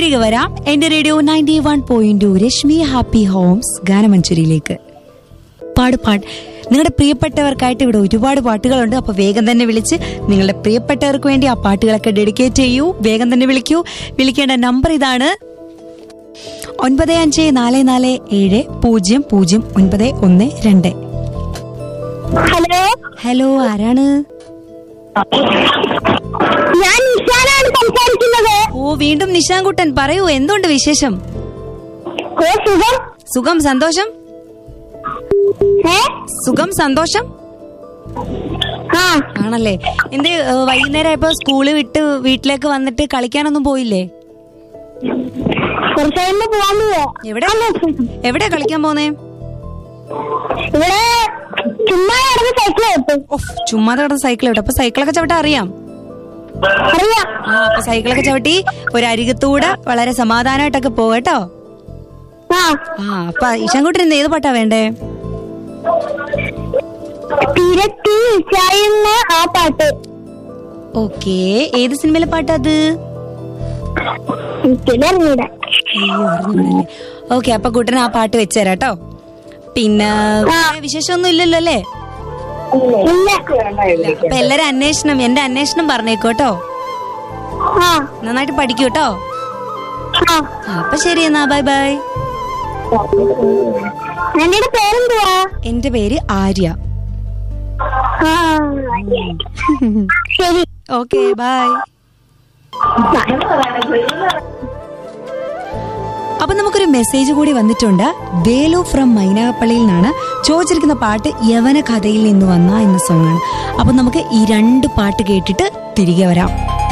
തിരികെ വരാം എന്റെ radio ninety one point Rashmi happy homes ഗാനമഞ്ചുരിയിലേക്ക് പാട് പാട്ട് നിങ്ങളുടെ പ്രിയപ്പെട്ടവർക്കായിട്ട് ഇവിടെ ഒരുപാട് പാട്ടുകളുണ്ട് അപ്പൊ വേഗം തന്നെ വിളിച്ച് നിങ്ങളുടെ പ്രിയപ്പെട്ടവർക്ക് വേണ്ടി ആ പാട്ടുകളൊക്കെ ഡെഡിക്കേറ്റ് ചെയ്യൂ വേഗം തന്നെ വിളിക്കൂ വിളിക്കേണ്ട നമ്പർ ഇതാണ് ഒൻപത് അഞ്ച് നാല് നാല് ഏഴ് പൂജ്യം പൂജ്യം ഒൻപത് ഒന്ന് രണ്ട് ഹലോ ഹലോ ആരാണ് ഞാൻ നിഷാനാണ് സംസാരിക്കുന്നത് ഓ വീണ്ടും നിശാങ്കുട്ടൻ പറയൂ എന്തുണ്ട് വിശേഷം ഓ സുഖം സുഖം സന്തോഷം ഏ സുഖം സന്തോഷം ആ ആണല്ലേ എന്ത് ഏ, വൈകുന്നേരം ഇപ്പൊ സ്കൂള് വിട്ട് വീട്ടിലേക്ക് വന്നിട്ട് കളിക്കാനൊന്നും പോയില്ലേ കുറച്ച് കഴിയുമ്പോ പോവാൻ പോവാ എവിടെ എവിടെ കളിക്കാൻ പോന്നേ ഇവിടെ ചുമ്മാ കിടന്ന് സൈക്കിൾ കിട്ടും ഓഫ് ചുമ്മാതെ കിടന്ന് സൈക്കിൾ വിട്ടു അപ്പൊ സൈക്കിളൊക്കെ ചവിട്ടാൻ അറിയാം അറിയാം ആ അപ്പൊ സൈക്കിളൊക്കെ ചവിട്ടി ഒരു അരികത്തൂടെ വളരെ സമാധാനമായിട്ടൊക്കെ പോകട്ടോ ആ ആ അപ്പൊ ഇഷൻകുട്ടൻ ഇന്ന് ഏത് പാട്ടാ വേണ്ടേ തിരത്തി ചായുന്ന ആ പാട്ട് ഓക്കേ ഏത് സിനിമയിലെ പാട്ടാ അത് എനിക്കിത് അറിഞ്ഞൂടാ അയ്യോ അറിഞ്ഞൂടല്ലേ ഓക്കെ അപ്പൊ കുട്ടൻ ആ പാട്ട് വെച്ചുതരാട്ടോ പിന്നെ വേറെ വിശേഷമൊന്നും ഇല്ലല്ലോ അല്ലേ ഇല്ല അപ്പൊ എല്ലാരും അന്വേഷണം എന്റെ അന്വേഷണം പറഞ്ഞേക്കോട്ടോ ആ നന്നായിട്ട് പഠിക്കൂ കേട്ടോ ആ ആ, അപ്പൊ ശരി എന്നാ ബൈ ബൈ എന്റെ പേരെന്തുവാ എന്റെ പേര് ആര്യ ആ ശരി ഓക്കെ ബൈ അപ്പൊ നമുക്കൊരു മെസ്സേജ് കൂടി വന്നിട്ടുണ്ട് വേലു ഫ്രം മൈനാപ്പള്ളിയിൽ നിന്നാണ് ചോദിച്ചിരിക്കുന്ന പാട്ട് യവന കഥയിൽ നിന്ന് വന്ന എന്ന സോങ് ആണ് അപ്പൊ നമുക്ക് ഈ രണ്ട് പാട്ട് കേട്ടിട്ട് തിരികെ വരാം